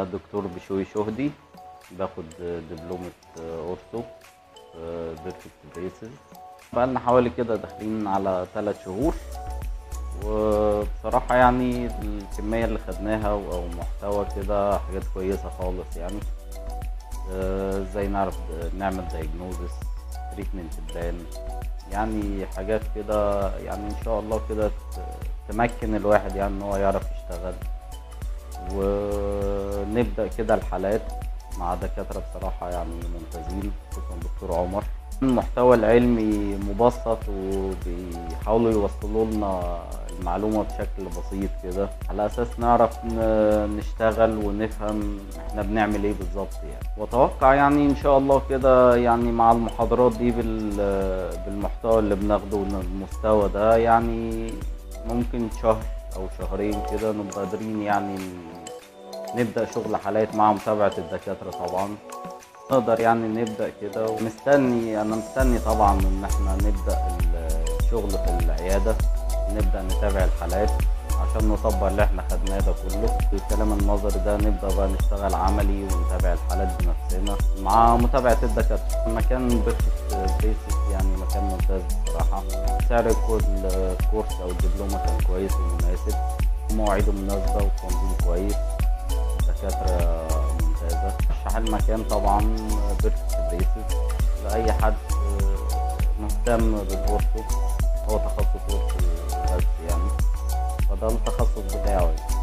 الدكتور بشوي شهدي باخد دبلومة أورثو بيرفكت بريسز بقالنا حوالي كده داخلين على ثلاث شهور وبصراحة يعني الكمية اللي خدناها أو محتوى كده حاجات كويسة خالص يعني آه، ازاي نعرف نعمل دايجنوزس تريتمنت بلان يعني حاجات كده يعني ان شاء الله كده ت- تمكن الواحد يعني ان هو يعرف يشتغل ونبدأ كده الحالات مع دكاترة بصراحة يعني ممتازين خصوصا دكتور عمر المحتوى العلمي مبسط وبيحاولوا يوصلوا لنا المعلومة بشكل بسيط كده على أساس نعرف ن- نشتغل ونفهم احنا بنعمل ايه بالظبط يعني وأتوقع يعني إن شاء الله كده يعني مع المحاضرات دي بال- بالمحتوى اللي بناخده والمستوى ده يعني ممكن شهر أو شهرين كده نبقى قادرين يعني نبدأ شغل حالات مع متابعة الدكاترة طبعا نقدر يعني نبدأ كده ومستني أنا مستني طبعا إن احنا نبدأ الشغل في العيادة نبدأ نتابع الحالات عشان نطبق اللي احنا خدناه ده كله الكلام النظري ده نبدأ بقى نشتغل عملي ونتابع الحالات بنفسنا مع متابعة الدكاترة مكان بيرفكت بيسز يعني مكان ممتاز بصراحة سعر كل كورس أو الدبلومة كان كويس ومناسب مواعيده مناسبة والتنظيم كويس دكاترة ممتازة رشح المكان طبعا بيرفكت بريسز لأي حد آه، مهتم بالأورثو هو تخصص أورثو بس يعني فده التخصص بتاعه يعني.